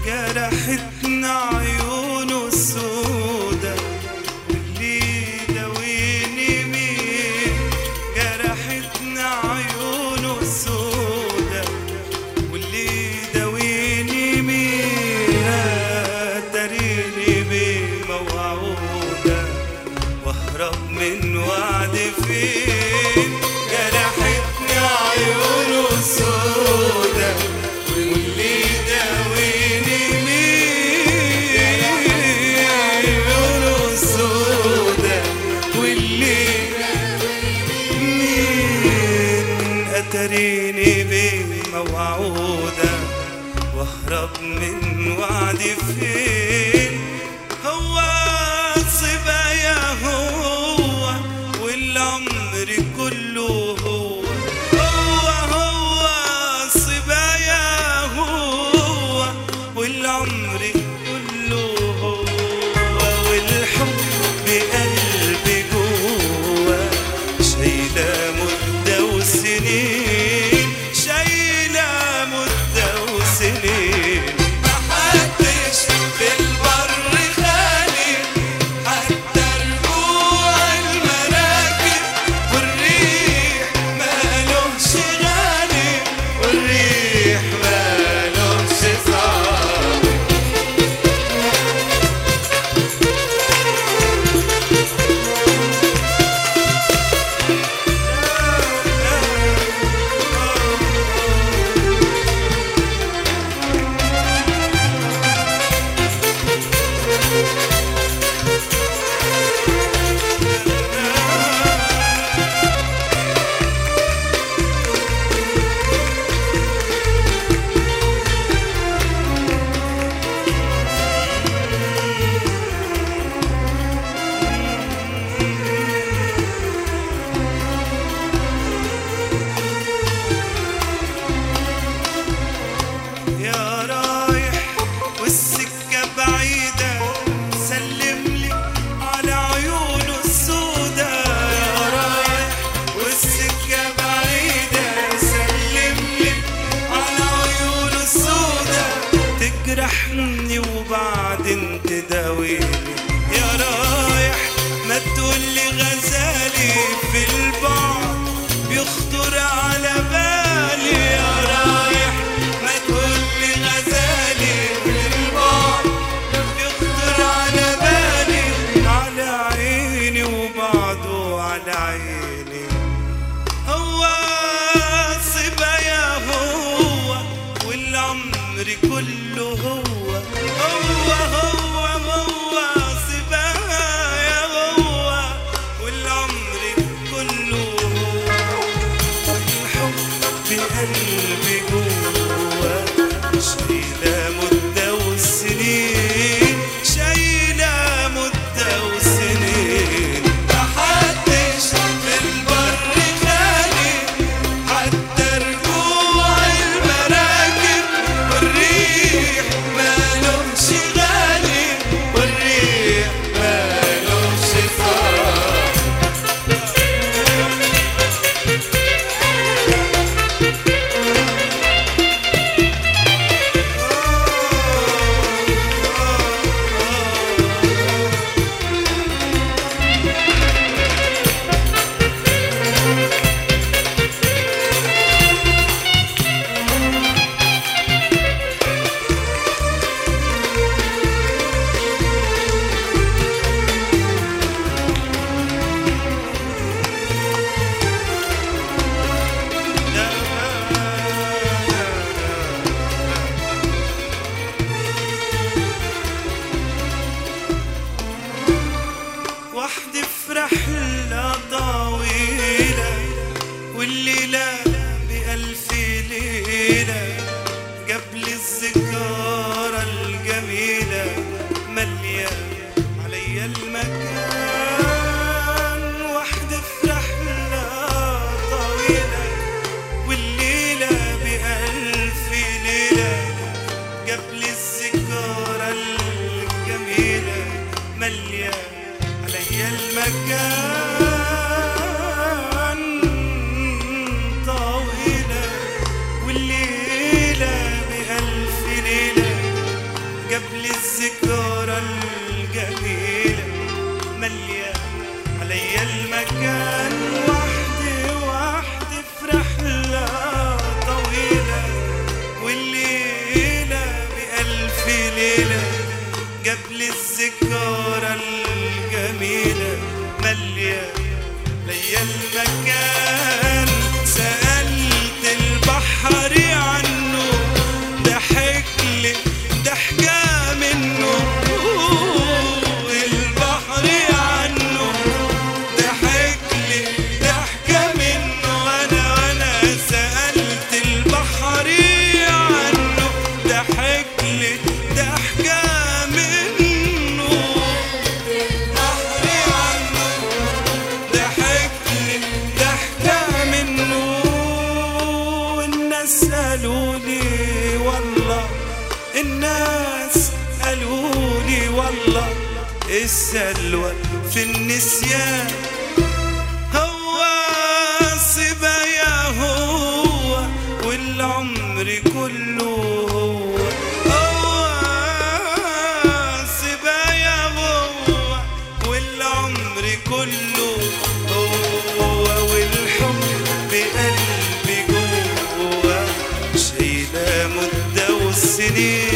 جرحتنا عيونه السودا واللي داويني مين جرحتنا عيونه السودا واللي داويني مين تريني بموعودة واهرب من وعد فين جرحتني عيونه السودا واللي داويني مين عيونه السودا واللي مين أتريني بموعودة واهرب من وعدي فين هو صبايا هو والعمر كله هو هو هو صبايا هو والعمر كله هو والحب بقلبي جوه شايلة مدة وسنين شايلة مدة وسنين محدش في البر خالي حتى رجوع المراكب والريح مالوش غالي والريح مالوش صعب يا رايح والسكة بعيدة سلم لي على عيونه السودا يا رايح والسكة بعيدة سلم لي على عيونه السودا تجرحني وبعدين تداويني يا رايح ما تقولي غزالي في البعد بيخطر على بالي يا رايح ما تقولي غزالي في البعد بيخطر على بالي على عيني وبعده على عيني هو صبايا هو والعمر كله هو هو هو هو صبايا هو والعمر كله هو الحب بقلبي جوه شايلة مدة وسنين شايلة مدة وسنين محدش في البر خالي حتى رجوع المراكب والريح مالوش غالي والريح مالوش صار وحدي في رحلة طويلة والليلة بألف ليلة قبل الذكرى الجميلة مليا عليا المكان وحدي في رحلة طويلة والليلة بألف ليلة قبل الذكرى الجميلة مليا عليا المكان طويلة والليلة بألف ليلة ليلة جاب لي الذكرى الجميلة مليا ليا المكان سألت البحر عنه ضحك لي ضحكة منه البحر عنه ضحك لي ضحكة منه وانا وانا سألت البحر عنه ضحك لي ضحكة منه البحر عنه ضحك لي ضحكة منه والناس قالوا لي والله الناس قالوا لي والله السلوى في النسيان هو صبايا هو والعمر كله هو هو صبايا هو والعمر كله هو والحب بقلبي جوه شايلة مدة والسنين